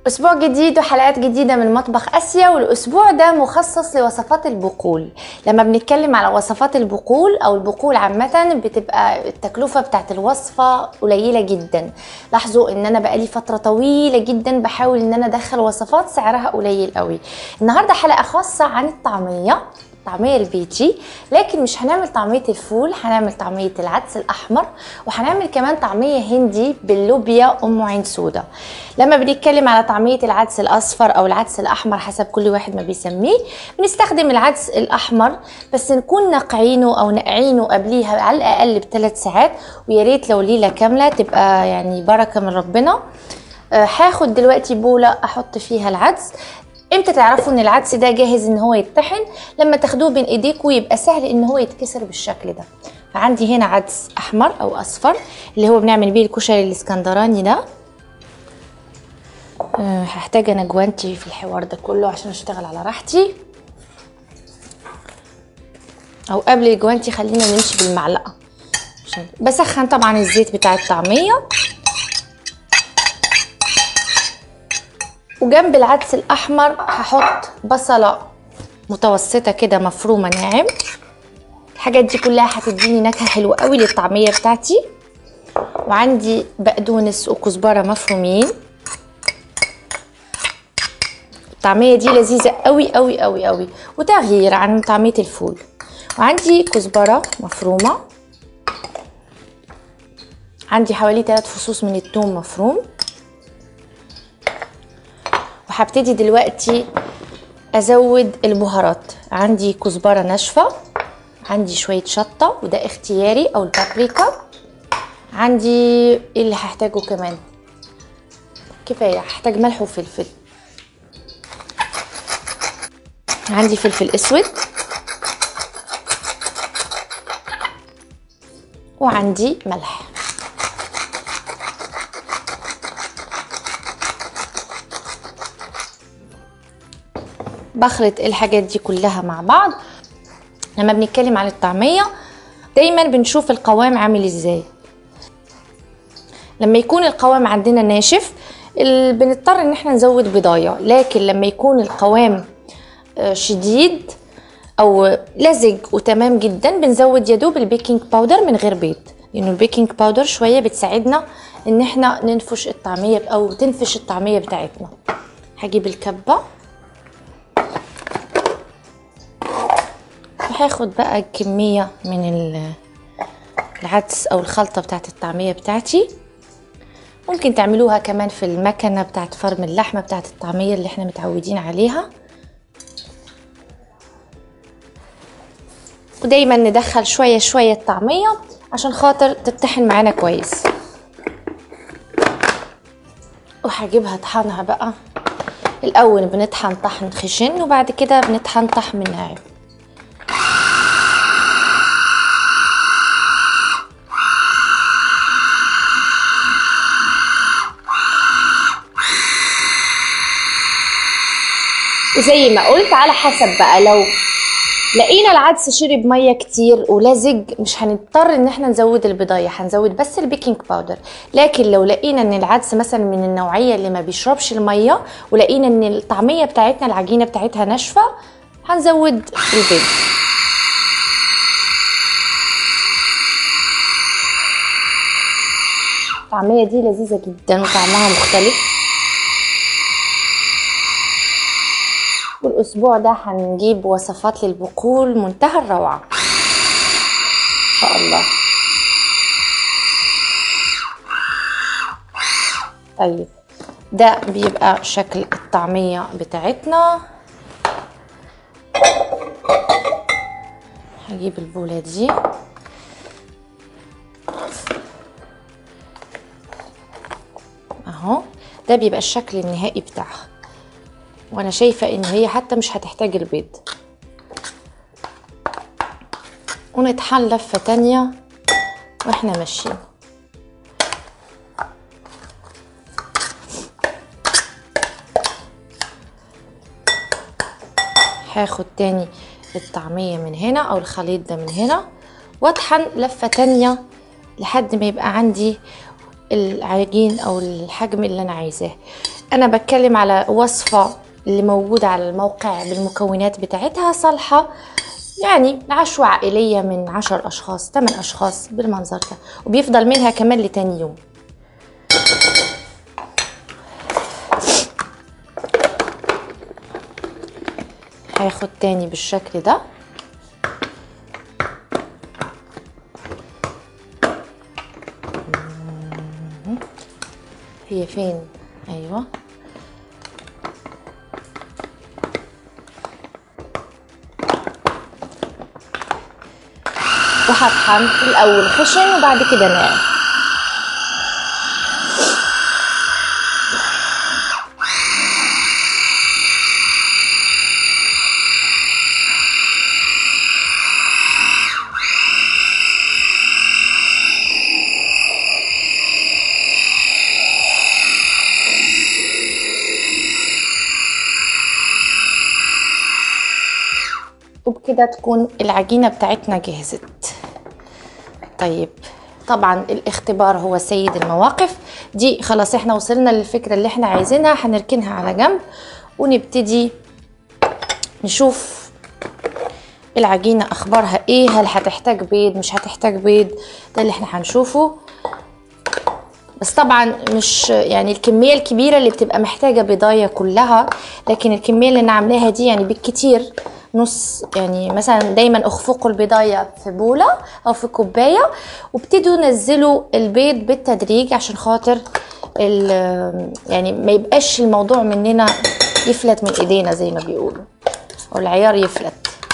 اسبوع جديد وحلقات جديده من مطبخ اسيا والاسبوع ده مخصص لوصفات البقول لما بنتكلم على وصفات البقول او البقول عامه بتبقى التكلفه بتاعت الوصفه قليله جدا لاحظوا ان انا بقالي فتره طويله جدا بحاول ان انا ادخل وصفات سعرها قليل قوي النهارده حلقه خاصه عن الطعميه طعمية البيتي لكن مش هنعمل طعمية الفول هنعمل طعمية العدس الأحمر وهنعمل كمان طعمية هندي باللوبيا أم عين سودا لما بنتكلم على طعمية العدس الأصفر أو العدس الأحمر حسب كل واحد ما بيسميه بنستخدم العدس الأحمر بس نكون نقعينه أو نقعينه قبليها على الأقل بثلاث ساعات ويا ريت لو ليلة كاملة تبقى يعني بركة من ربنا آه، هاخد دلوقتي بولة احط فيها العدس امتى تعرفوا ان العدس ده جاهز ان هو يتطحن لما تاخدوه بين ايديكم يبقى سهل ان هو يتكسر بالشكل ده فعندي هنا عدس احمر او اصفر اللي هو بنعمل بيه الكشري الاسكندراني ده أه هحتاج انا جوانتي في الحوار ده كله عشان اشتغل على راحتي او قبل الجوانتي خلينا نمشي بالمعلقه عشان بسخن طبعا الزيت بتاع الطعميه وجنب العدس الاحمر هحط بصله متوسطه كده مفرومه ناعم الحاجات دي كلها هتديني نكهه حلوه قوي للطعميه بتاعتي وعندي بقدونس وكزبره مفرومين الطعميه دي لذيذه قوي قوي قوي قوي وتغيير عن طعميه الفول وعندي كزبره مفرومه عندي حوالي 3 فصوص من الثوم مفروم وهبتدي دلوقتي ازود البهارات عندي كزبره ناشفه عندي شويه شطه وده اختياري او البابريكا عندي ايه اللي هحتاجه كمان كفايه هحتاج ملح وفلفل عندي فلفل اسود وعندي ملح بخلط الحاجات دي كلها مع بعض لما بنتكلم عن الطعميه دايما بنشوف القوام عامل ازاي لما يكون القوام عندنا ناشف ال- بنضطر ان احنا نزود بضايه لكن لما يكون القوام آه، شديد او لزج وتمام جدا بنزود يدوب البيكنج باودر من غير بيض لانه البيكنج باودر شويه بتساعدنا ان احنا ننفش الطعميه او تنفش الطعميه بتاعتنا هجيب الكبه وهاخد بقى كمية من ال- العدس أو الخلطة بتاعت الطعمية بتاعتي ممكن تعملوها كمان في المكنة بتاعت فرم اللحمة بتاعت الطعمية اللي احنا متعودين عليها ودايما ندخل شوية شوية الطعمية عشان خاطر تتطحن معانا كويس وهجيبها طحنها بقى الأول بنطحن طحن خشن وبعد كده بنطحن طحن ناعم وزي ما قلت على حسب بقى لو لقينا العدس شرب ميه كتير ولزج مش هنضطر ان احنا نزود البضايه هنزود بس البيكنج باودر لكن لو لقينا ان العدس مثلا من النوعيه اللي ما بيشربش الميه ولقينا ان الطعميه بتاعتنا العجينه بتاعتها ناشفه هنزود البيض الطعميه دي لذيذه جدا وطعمها مختلف والاسبوع ده هنجيب وصفات للبقول منتهى الروعه ان شاء الله طيب ده بيبقى شكل الطعميه بتاعتنا هجيب البوله دي اهو ده بيبقى الشكل النهائي بتاعها وانا شايفة ان هي حتى مش هتحتاج البيض ونطحن لفة تانية واحنا ماشيين هاخد تاني الطعمية من هنا او الخليط ده من هنا واطحن لفة تانية لحد ما يبقى عندي العجين او الحجم اللي انا عايزاه انا بتكلم على وصفة اللي موجودة على الموقع بالمكونات بتاعتها صالحة يعني عشوة عائلية من عشر أشخاص تمن أشخاص بالمنظر ده وبيفضل منها كمان لتاني يوم هاخد تاني بالشكل ده هي فين ايوه وهطحن الاول خشن وبعد كده ناعم وبكده تكون العجينة بتاعتنا جهزت طيب طبعا الاختبار هو سيد المواقف دي خلاص احنا وصلنا للفكرة اللي احنا عايزينها هنركنها على جنب ونبتدي نشوف العجينة اخبارها ايه هل هتحتاج بيض مش هتحتاج بيض ده اللي احنا هنشوفه بس طبعا مش يعني الكمية الكبيرة اللي بتبقى محتاجة بيضاية كلها لكن الكمية اللي انا عاملاها دي يعني بالكتير نص يعني مثلا دايما اخفقوا البيضايه في بوله او في كوبايه وابتدوا نزلوا البيض بالتدريج عشان خاطر يعني ما يبقاش الموضوع مننا يفلت من ايدينا زي ما بيقولوا او العيار يفلت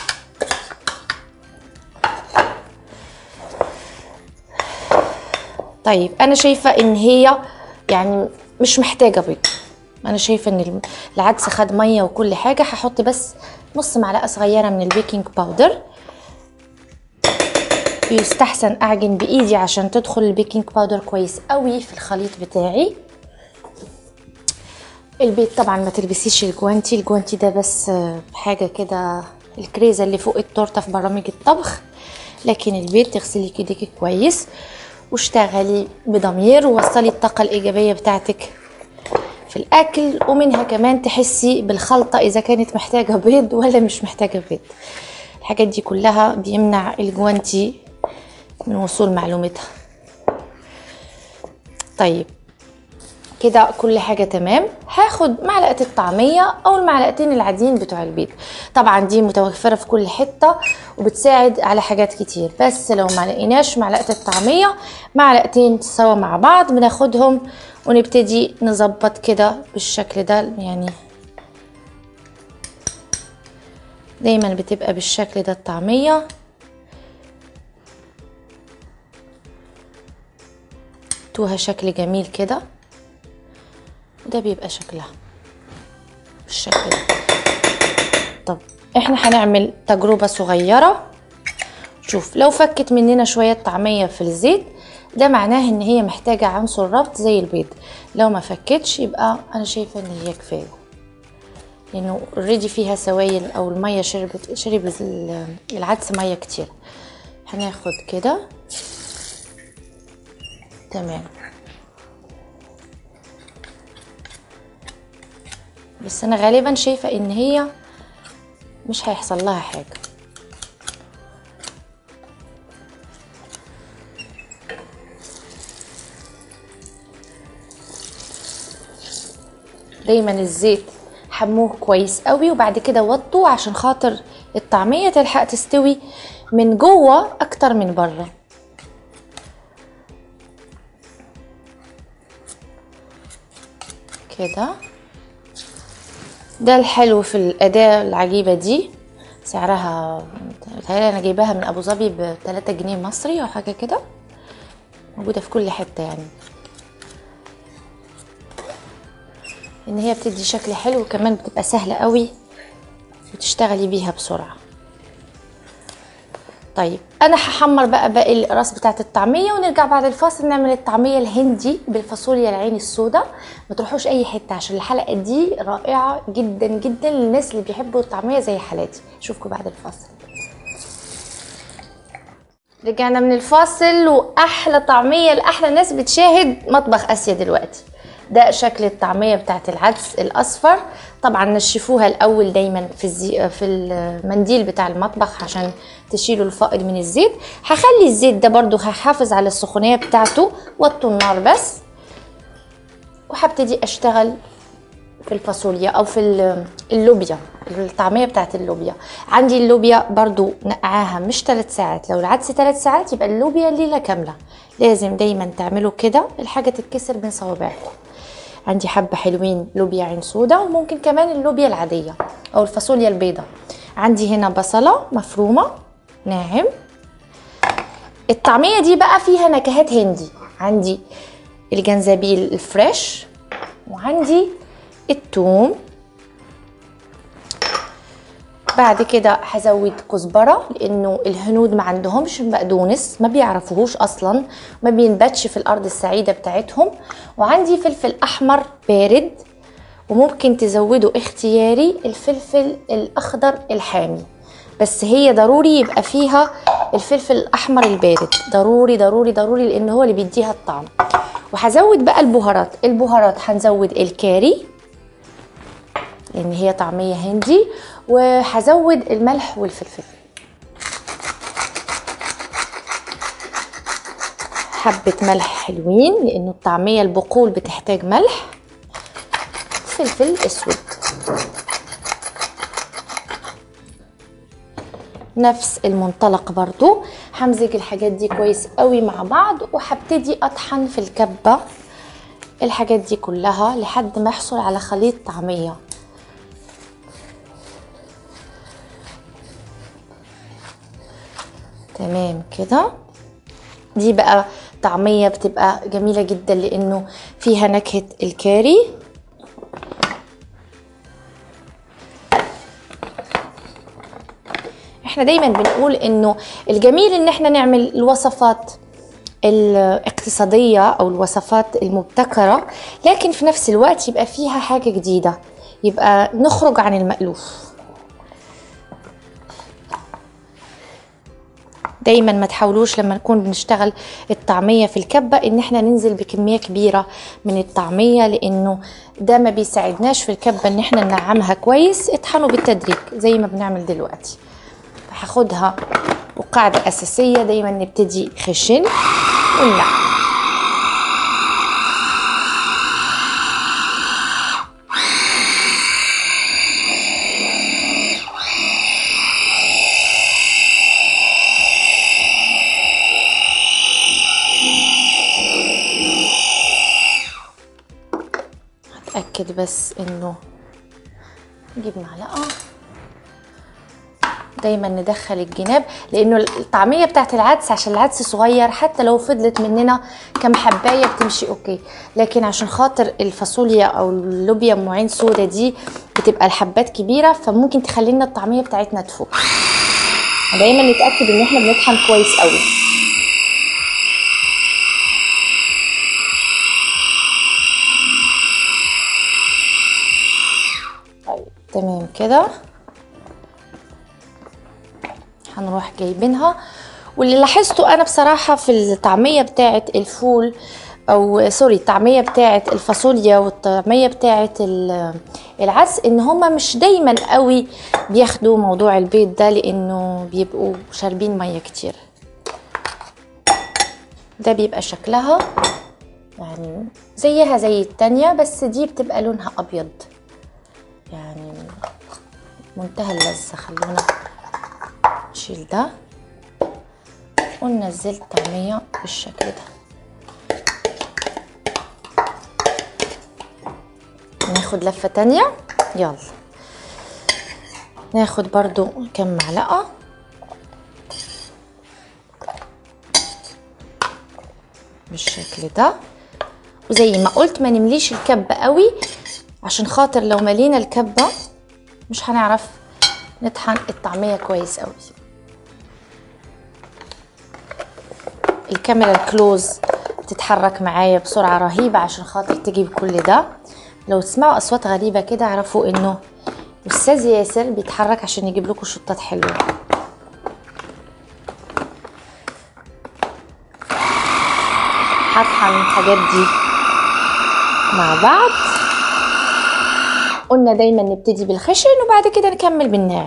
طيب انا شايفه ان هي يعني مش محتاجه بيض انا شايفه ان العدس خد ميه وكل حاجه هحط بس نص معلقه صغيره من البيكنج باودر يستحسن اعجن بايدي عشان تدخل البيكنج باودر كويس قوي في الخليط بتاعي البيض طبعا ما تلبسيش الجوانتي الجوانتي ده بس حاجه كده الكريزه اللي فوق التورته في برامج الطبخ لكن البيض تغسلي ايديك كويس واشتغلي بضمير ووصلي الطاقه الايجابيه بتاعتك في الاكل ومنها كمان تحسي بالخلطه اذا كانت محتاجه بيض ولا مش محتاجه بيض الحاجات دي كلها بيمنع الجوانتي من وصول معلومتها طيب كده كل حاجة تمام هاخد معلقة الطعمية أو المعلقتين العاديين بتوع البيض طبعا دي متوفرة في كل حتة وبتساعد على حاجات كتير بس لو ما لقيناش معلقة الطعمية معلقتين سوا مع بعض بناخدهم ونبتدي نظبط كده بالشكل ده يعني دايما بتبقى بالشكل ده الطعمية توها شكل جميل كده وده بيبقى شكلها بالشكل ده طب احنا هنعمل تجربة صغيرة شوف لو فكت مننا شوية طعمية في الزيت ده معناه ان هي محتاجة عنصر ربط زي البيض لو ما فكتش يبقى انا شايفة ان هي كفاية لانه اوريدي فيها سوائل او المية شربت شرب العدس مية كتير هناخد كده تمام بس انا غالبا شايفة ان هي مش هيحصل لها حاجة دايما الزيت حموه كويس قوي وبعد كده وطوا عشان خاطر الطعمية تلحق تستوي من جوه اكتر من بره كده ده الحلو في الأداة العجيبة دي سعرها بتهيألي أنا جايباها من أبو ظبي ب 3 جنيه مصري أو حاجة كده موجودة في كل حتة يعني إن هي بتدي شكل حلو وكمان بتبقى سهلة قوي وتشتغلي بيها بسرعة طيب انا هحمر بقى باقي الراس بتاعه الطعميه ونرجع بعد الفاصل نعمل الطعميه الهندي بالفاصوليا العين السوداء ما تروحوش اي حته عشان الحلقه دي رائعه جدا جدا للناس اللي بيحبوا الطعميه زي حالاتي اشوفكم بعد الفاصل رجعنا من الفاصل واحلى طعميه لاحلى ناس بتشاهد مطبخ اسيا دلوقتي ده شكل الطعميه بتاعت العدس الاصفر طبعا نشفوها الاول دايما في الزي... في المنديل بتاع المطبخ عشان تشيلوا الفائض من الزيت هخلي الزيت ده برضو هحافظ على السخونيه بتاعته وطوا النار بس وهبتدي اشتغل في الفاصوليا او في ال- اللوبيا الطعميه بتاعت اللوبيا عندي اللوبيا برضو نقعاها مش ثلاث ساعات لو العدس ثلاث ساعات يبقى اللوبيا ليله كامله لازم دايما تعملوا كده الحاجه تتكسر بين صوابعكم عندي حبه حلوين لوبيا عين سودا وممكن كمان اللوبيا العاديه او الفاصوليا البيضاء عندي هنا بصله مفرومه ناعم الطعميه دي بقى فيها نكهات هندي عندي الجنزبيل الفريش وعندي الثوم بعد كده هزود كزبره لانه الهنود ما عندهمش بقدونس ما بيعرفوهوش اصلا ما بينبتش في الارض السعيده بتاعتهم وعندي فلفل احمر بارد وممكن تزودوا اختياري الفلفل الاخضر الحامي بس هي ضروري يبقى فيها الفلفل الاحمر البارد ضروري ضروري ضروري لان هو اللي بيديها الطعم وهزود بقى البهارات البهارات هنزود الكاري لان هي طعميه هندي وهزود الملح والفلفل حبة ملح حلوين لأنه الطعمية البقول بتحتاج ملح فلفل أسود نفس المنطلق برضو همزج الحاجات دي كويس قوي مع بعض وهبتدي أطحن في الكبة الحاجات دي كلها لحد ما يحصل على خليط طعميه تمام كده دي بقى طعمية بتبقى جميلة جدا لأنه فيها نكهة الكاري احنا دايما بنقول انه الجميل ان احنا نعمل الوصفات الاقتصادية او الوصفات المبتكرة لكن في نفس الوقت يبقى فيها حاجة جديدة يبقى نخرج عن المألوف دايما ما تحاولوش لما نكون بنشتغل الطعمية في الكبة ان احنا ننزل بكمية كبيرة من الطعمية لانه ده ما بيساعدناش في الكبة ان احنا ننعمها كويس اطحنوا بالتدريج زي ما بنعمل دلوقتي هاخدها وقاعدة اساسية دايما نبتدي خشن وننعم اتاكد بس انه نجيب معلقه دايما ندخل الجناب لانه الطعميه بتاعت العدس عشان العدس صغير حتى لو فضلت مننا كم حبايه بتمشي اوكي لكن عشان خاطر الفاصوليا او اللوبيا ام عين سودا دي بتبقى الحبات كبيره فممكن تخلي لنا الطعميه بتاعتنا تفوق دايما نتاكد ان احنا بنطحن كويس قوي طيب تمام كده هنروح جايبينها واللي لاحظته انا بصراحه في الطعميه بتاعه الفول او سوري الطعميه بتاعه الفاصوليا والطعميه بتاعه ال- العدس ان هما مش دايما قوي بياخدوا موضوع البيض ده لانه بيبقوا شاربين ميه كتير ده بيبقى شكلها يعني زيها زي التانية بس دي بتبقى لونها ابيض يعني منتهى اللذة خلونا نشيل ده وننزل الطعمية بالشكل ده ناخد لفة تانية يلا ناخد برضو كم معلقة بالشكل ده وزي ما قلت ما نمليش الكبة قوي عشان خاطر لو ملينا الكبة مش هنعرف نطحن الطعمية كويس قوي الكاميرا الكلوز بتتحرك معايا بسرعة رهيبة عشان خاطر تجيب كل ده لو تسمعوا أصوات غريبة كده اعرفوا إنه أستاذ ياسر بيتحرك عشان يجيب لكم شطات حلوة هطحن الحاجات دي مع بعض قلنا دايما نبتدي بالخشن وبعد كده نكمل بالناعم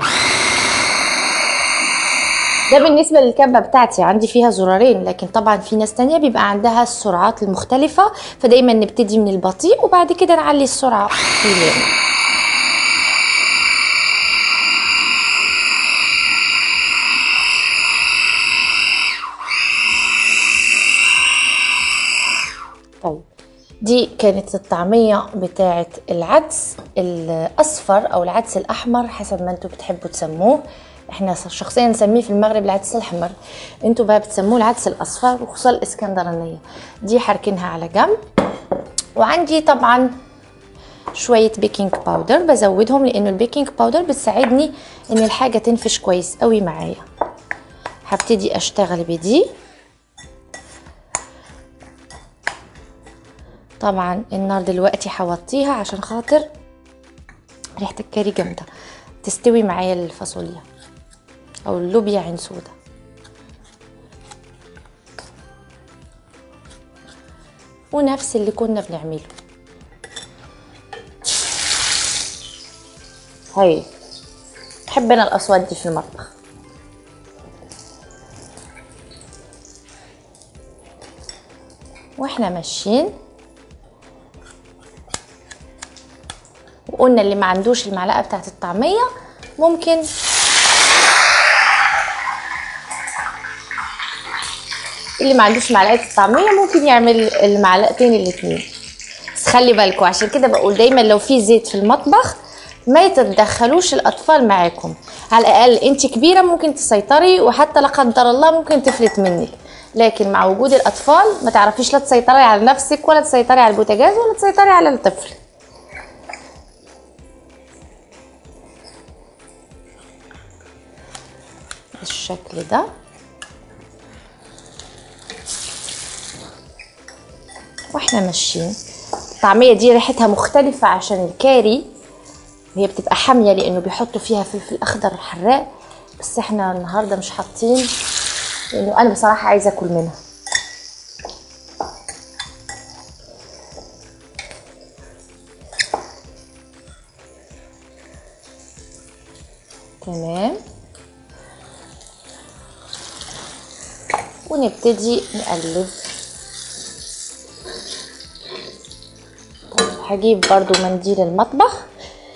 ده بالنسبة للكبة بتاعتي عندي فيها زرارين لكن طبعا في ناس تانية بيبقى عندها السرعات المختلفة فدايما نبتدي من البطيء وبعد كده نعلي السرعة في اليمين طيب دي كانت الطعمية بتاعة العدس الأصفر أو العدس الأحمر حسب ما انتوا بتحبوا تسموه احنا شخصيا نسميه في المغرب العدس الأحمر انتوا بقى بتسموه العدس الأصفر وخصوصا الإسكندرانية دي حركنها على جنب وعندي طبعا شوية بيكنج باودر بزودهم لأنه البيكنج باودر بتساعدني إن الحاجة تنفش كويس قوي معايا هبتدي أشتغل بدي طبعا النار دلوقتي حوطيها عشان خاطر ريحه الكاري جامده تستوي معايا الفاصوليا او اللوبيا عين سودا ونفس اللي كنا بنعمله هاي بحب انا الاصوات دي في المطبخ واحنا ماشيين وقلنا اللي ما عندوش المعلقه بتاعت الطعميه ممكن اللي ما عندوش معلقه الطعميه ممكن يعمل المعلقتين الاتنين بس خلي بالكم عشان كده بقول دايما لو في زيت في المطبخ ما تتدخلوش الاطفال معاكم على الاقل انت كبيره ممكن تسيطري وحتى لا قدر الله ممكن تفلت منك لكن مع وجود الاطفال ما تعرفيش لا تسيطري على نفسك ولا تسيطري على البوتاجاز ولا تسيطري على الطفل بالشكل ده واحنا ماشيين الطعميه دي ريحتها مختلفه عشان الكاري هي بتبقى حاميه لانه بيحطوا فيها فلفل اخضر حراق بس احنا النهارده مش حاطين لانه انا بصراحه عايزه اكل منها تمام ونبتدي نقلب طيب هجيب برضو منديل المطبخ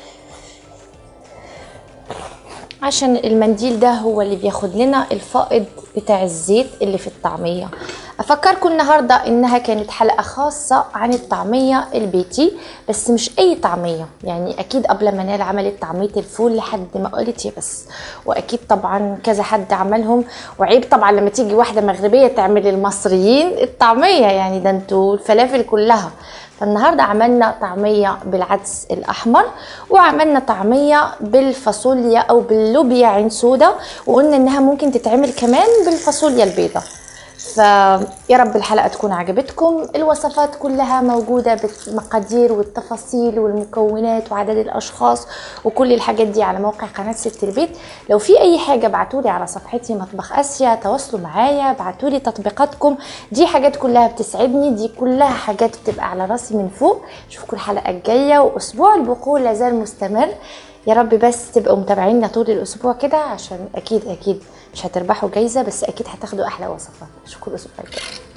عشان المنديل ده هو اللي بياخد لنا الفائض بتاع الزيت اللي في الطعمية افكركم النهاردة انها كانت حلقة خاصة عن الطعمية البيتي بس مش اي طعمية يعني اكيد قبل ما نال عملت طعمية الفول لحد ما قلت يا بس واكيد طبعا كذا حد عملهم وعيب طبعا لما تيجي واحدة مغربية تعمل المصريين الطعمية يعني ده انتوا الفلافل كلها فالنهارده عملنا طعميه بالعدس الاحمر وعملنا طعميه بالفاصوليا او باللوبيا عين سودا وقلنا انها ممكن تتعمل كمان بالفاصوليا البيضاء فيا رب الحلقة تكون عجبتكم الوصفات كلها موجودة بالمقادير والتفاصيل والمكونات وعدد الأشخاص وكل الحاجات دي على موقع قناة ست البيت لو في أي حاجة ابعتولي على صفحتي مطبخ آسيا تواصلوا معايا ابعتولي تطبيقاتكم دي حاجات كلها بتسعدني دي كلها حاجات بتبقى على راسي من فوق اشوفكم الحلقة الجاية وأسبوع البقول لازال مستمر يا رب بس تبقوا متابعينا طول الأسبوع كده عشان أكيد أكيد مش هتربحوا جايزة بس أكيد هتاخدوا أحلى وصفات أشوفكم الأسبوع الجاي